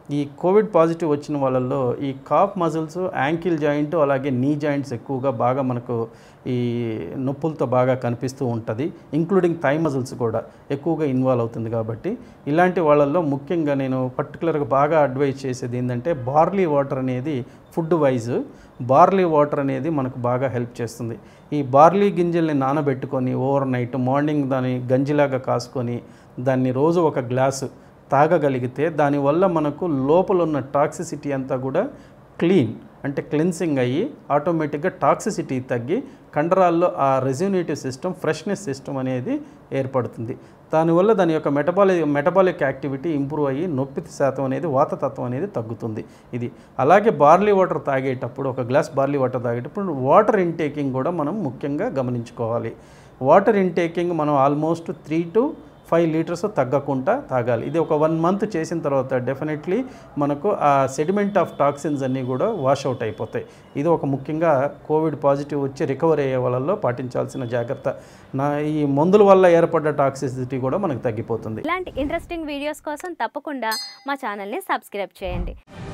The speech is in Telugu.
ఈ కోవిడ్ పాజిటివ్ వచ్చిన వాళ్ళల్లో ఈ కాఫ్ మజిల్స్ యాంకిల్ జాయింట్ అలాగే నీ జాయింట్స్ ఎక్కువగా బాగా మనకు ఈ నొప్పులతో బాగా కనిపిస్తూ ఉంటుంది ఇంక్లూడింగ్ థై మజిల్స్ కూడా ఎక్కువగా ఇన్వాల్వ్ అవుతుంది కాబట్టి ఇలాంటి వాళ్ళల్లో ముఖ్యంగా నేను పర్టికులర్గా బాగా అడ్వైజ్ చేసేది ఏంటంటే బార్లీ వాటర్ అనేది ఫుడ్ వైజ్ బార్లీ వాటర్ అనేది మనకు బాగా హెల్ప్ చేస్తుంది ఈ బార్లీ గింజల్ని నానబెట్టుకొని ఓవర్ నైట్ మార్నింగ్ దాన్ని గంజిలాగా కాసుకొని దాన్ని రోజు ఒక గ్లాసు తాగగలిగితే దానివల్ల మనకు లోపల ఉన్న టాక్సిసిటీ అంతా కూడా క్లీన్ అంటే క్లెన్సింగ్ అయ్యి ఆటోమేటిక్గా టాక్సిసిటీ తగ్గి కండరాల్లో ఆ రెజ్యూనేటివ్ సిస్టమ్ ఫ్రెష్నెస్ సిస్టమ్ అనేది ఏర్పడుతుంది దానివల్ల దాని యొక్క మెటబాలి మెటబాలిక్ యాక్టివిటీ ఇంప్రూవ్ అయ్యి నొప్పి శాతం అనేది వాతతత్వం అనేది తగ్గుతుంది ఇది అలాగే బార్లీ వాటర్ తాగేటప్పుడు ఒక గ్లాస్ బార్లీ వాటర్ తాగేటప్పుడు వాటర్ ఇంటేకింగ్ కూడా మనం ముఖ్యంగా గమనించుకోవాలి వాటర్ ఇంటేకింగ్ మనం almost three to five litres తగ్గకుండా తాగాలి ఇది ఒక వన్ మంత్ చేసిన తర్వాత డెఫినెట్లీ మనకు ఆ సెడిమెంట్ ఆఫ్ టాక్సిన్స్ అన్నీ కూడా వాష్ అవుట్ అయిపోతాయి ఇది ఒక ముఖ్యంగా కోవిడ్ పాజిటివ్ వచ్చి రికవర్ అయ్యే వాళ్ళలో పాటించాల్సిన జాగ్రత్త నా ఈ మందుల వల్ల ఏర్పడ్డ టాక్సిసిటీ కూడా మనకు తగ్గిపోతుంది ఇలాంటి ఇంట్రెస్టింగ్ వీడియోస్ కోసం తప్పకుండా మా ఛానల్ని సబ్స్క్రైబ్ చేయండి